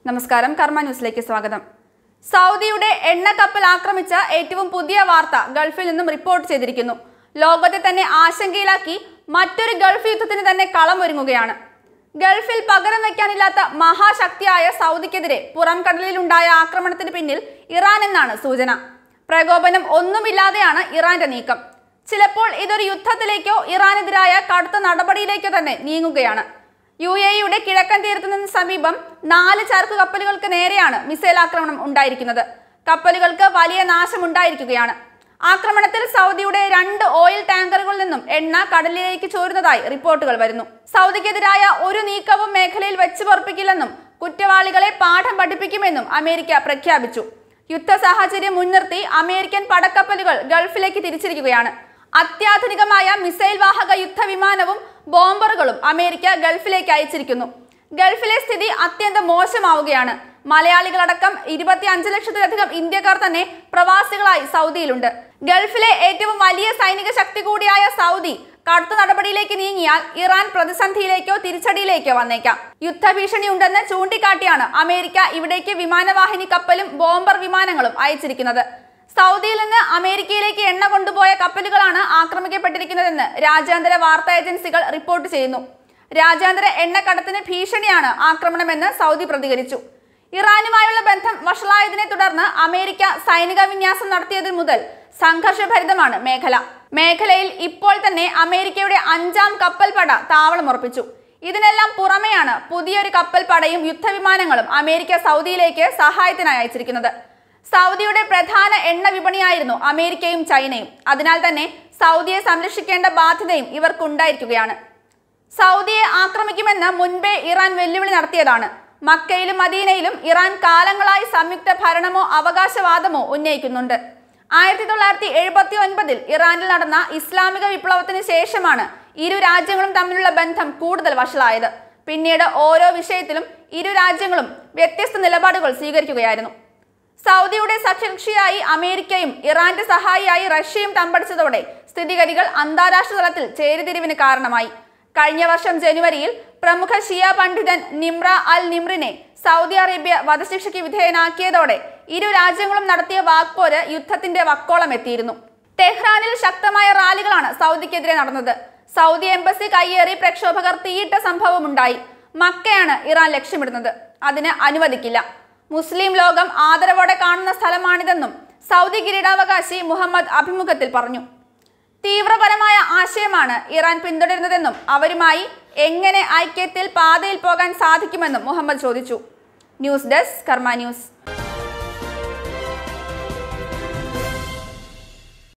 നമസ്കാരം കർമ്മ ന്യൂസിലേക്ക് സ്വാഗതം സൗദിയുടെ എണ്ണക്കപ്പൽ ആക്രമിച്ച ഏറ്റവും പുതിയ വാർത്ത ഗൾഫിൽ നിന്നും റിപ്പോർട്ട് ചെയ്തിരിക്കുന്നു ലോകത്തെ തന്നെ ആശങ്കയിലാക്കി മറ്റൊരു ഗൾഫ് യുദ്ധത്തിന് തന്നെ കളമൊരുങ്ങുകയാണ് ഗൾഫിൽ പകരം വയ്ക്കാനില്ലാത്ത മഹാശക്തിയായ സൗദിക്കെതിരെ പുറം കടലിലുണ്ടായ ആക്രമണത്തിന് പിന്നിൽ ഇറാൻ എന്നാണ് സൂചന പ്രകോപനം ഒന്നുമില്ലാതെയാണ് ഇറാന്റെ നീക്കം ചിലപ്പോൾ ഇതൊരു യുദ്ധത്തിലേക്കോ ഇറാനെതിരായ കടുത്ത നടപടിയിലേക്കോ തന്നെ നീങ്ങുകയാണ് യു എ യുടെ കിഴക്കൻ തീരത്ത് നിന്ന് സമീപം നാല് ചരക്ക് കപ്പലുകൾക്ക് നേരെയാണ് മിസൈൽ ആക്രമണം ഉണ്ടായിരിക്കുന്നത് കപ്പലുകൾക്ക് വലിയ നാശമുണ്ടായിരിക്കുകയാണ് ആക്രമണത്തിൽ സൗദിയുടെ രണ്ട് ഓയിൽ ടാങ്കറുകളിൽ നിന്നും എണ്ണ കടലിലേക്ക് ചോരുന്നതായി റിപ്പോർട്ടുകൾ വരുന്നു സൗദിക്കെതിരായ ഒരു നീക്കവും മേഖലയിൽ വെച്ച് പൊറപ്പിക്കില്ലെന്നും കുറ്റവാളികളെ പാഠം പഠിപ്പിക്കുമെന്നും അമേരിക്ക പ്രഖ്യാപിച്ചു യുദ്ധ സാഹചര്യം മുൻനിർത്തി അമേരിക്കൻ പടക്കപ്പലുകൾ ഗൾഫിലേക്ക് തിരിച്ചിരിക്കുകയാണ് അത്യാധുനികമായ മിസൈൽ വാഹക യുദ്ധവിമാനവും ബോംബറുകളും അമേരിക്ക ഗൾഫിലേക്ക് അയച്ചിരിക്കുന്നു ഗൾഫിലെ സ്ഥിതി അത്യന്തം മോശമാവുകയാണ് മലയാളികളടക്കം ഇരുപത്തി അഞ്ച് ലക്ഷത്തിലധികം ഇന്ത്യക്കാർ തന്നെ പ്രവാസികളായി സൗദിയിലുണ്ട് ഗൾഫിലെ ഏറ്റവും വലിയ സൈനിക ശക്തി കൂടിയായ സൗദി കടുത്ത നടപടിയിലേക്ക് നീങ്ങിയാൽ ഇറാൻ പ്രതിസന്ധിയിലേക്കോ തിരിച്ചടിയിലേക്കോ വന്നേക്കാം യുദ്ധഭീഷണി ഉണ്ടെന്ന് ചൂണ്ടിക്കാട്ടിയാണ് അമേരിക്ക ഇവിടേക്ക് വിമാനവാഹിനി കപ്പലും ബോംബർ വിമാനങ്ങളും അയച്ചിരിക്കുന്നത് സൗദിയിൽ നിന്ന് അമേരിക്കയിലേക്ക് എണ്ണ കൊണ്ടുപോയ കപ്പലുകളാണ് ആക്രമിക്കപ്പെട്ടിരിക്കുന്നതെന്ന് രാജ്യാന്തര വാർത്താ ഏജൻസികൾ റിപ്പോർട്ട് ചെയ്യുന്നു രാജ്യാന്തര എണ്ണക്കടത്തിന് ഭീഷണിയാണ് ആക്രമണമെന്ന് സൗദി പ്രതികരിച്ചു ഇറാനുമായുള്ള ബന്ധം വഷളായതിനെ തുടർന്ന് അമേരിക്ക സൈനിക വിന്യാസം നടത്തിയതിന് മുതൽ സംഘർഷഭരിതമാണ് മേഖല മേഖലയിൽ ഇപ്പോൾ തന്നെ അമേരിക്കയുടെ അഞ്ചാം കപ്പൽ പട താവളമുറപ്പിച്ചു ഇതിനെല്ലാം പുറമെയാണ് പുതിയൊരു കപ്പൽ പടയും യുദ്ധവിമാനങ്ങളും അമേരിക്ക സൗദിയിലേക്ക് സഹായത്തിനായി അയച്ചിരിക്കുന്നത് സൗദിയുടെ പ്രധാന എണ്ണ വിപണിയായിരുന്നു അമേരിക്കയും ചൈനയും അതിനാൽ തന്നെ സൗദിയെ സംരക്ഷിക്കേണ്ട ബാധ്യതയും ഇവർക്കുണ്ടായിരിക്കുകയാണ് സൗദിയെ ആക്രമിക്കുമെന്ന് മുൻപേ ഇറാൻ വെല്ലുവിളി നടത്തിയതാണ് മക്കയിലും മദീനയിലും ഇറാൻ കാലങ്ങളായി സംയുക്ത ഭരണമോ അവകാശവാദമോ ഉന്നയിക്കുന്നുണ്ട് ആയിരത്തി തൊള്ളായിരത്തി എഴുപത്തി ഒൻപതിൽ ഇറാനിൽ നടന്ന ഇസ്ലാമിക വിപ്ലവത്തിന് ശേഷമാണ് ഇരു രാജ്യങ്ങളും തമ്മിലുള്ള ബന്ധം കൂടുതൽ വഷളായത് പിന്നീട് ഓരോ വിഷയത്തിലും ഇരു രാജ്യങ്ങളും വ്യത്യസ്ത നിലപാടുകൾ സ്വീകരിക്കുകയായിരുന്നു സൗദിയുടെ സഖ്യകക്ഷിയായി അമേരിക്കയും ഇറാന്റെ സഹായിയായി റഷ്യയും തമ്പടിച്ചതോടെ സ്ഥിതിഗതികൾ അന്താരാഷ്ട്ര തലത്തിൽ ചേരിതിരിവിന് കാരണമായി കഴിഞ്ഞ വർഷം ജനുവരിയിൽ പ്രമുഖ ഷിയ പണ്ഡിതൻ നിമ്ര അൽ നിമ്രിനെ സൗദി അറേബ്യ വധശിക്ഷയ്ക്ക് വിധേയനാക്കിയതോടെ ഇരു രാജ്യങ്ങളും നടത്തിയ വാക്പോര് യുദ്ധത്തിന്റെ വക്കോളം എത്തിയിരുന്നു ടെഹ്റാനിൽ ശക്തമായ റാലികളാണ് സൗദിക്കെതിരെ നടന്നത് സൗദി എംബസി കയ്യേറി പ്രക്ഷോഭകർ തീയിട്ട സംഭവമുണ്ടായി മക്കയാണ് ഇറാൻ ലക്ഷ്യമിടുന്നത് അതിന് അനുവദിക്കില്ല മുസ്ലിം ലോകം ആദരവോടെ കാണുന്ന സ്ഥലമാണിതെന്നും സൗദി കിരീടാവകാശി മുഹമ്മദ് അഭിമുഖത്തിൽ പറഞ്ഞു തീവ്രപരമായ ആശയമാണ് ഇറാൻ പിന്തുടരുന്നതെന്നും അവരുമായി എങ്ങനെ ഐക്യത്തിൽ പാതയിൽ പോകാൻ സാധിക്കുമെന്നും മുഹമ്മദ് ചോദിച്ചു ന്യൂസ് ഡെസ്ക് കർമ്മ ന്യൂസ്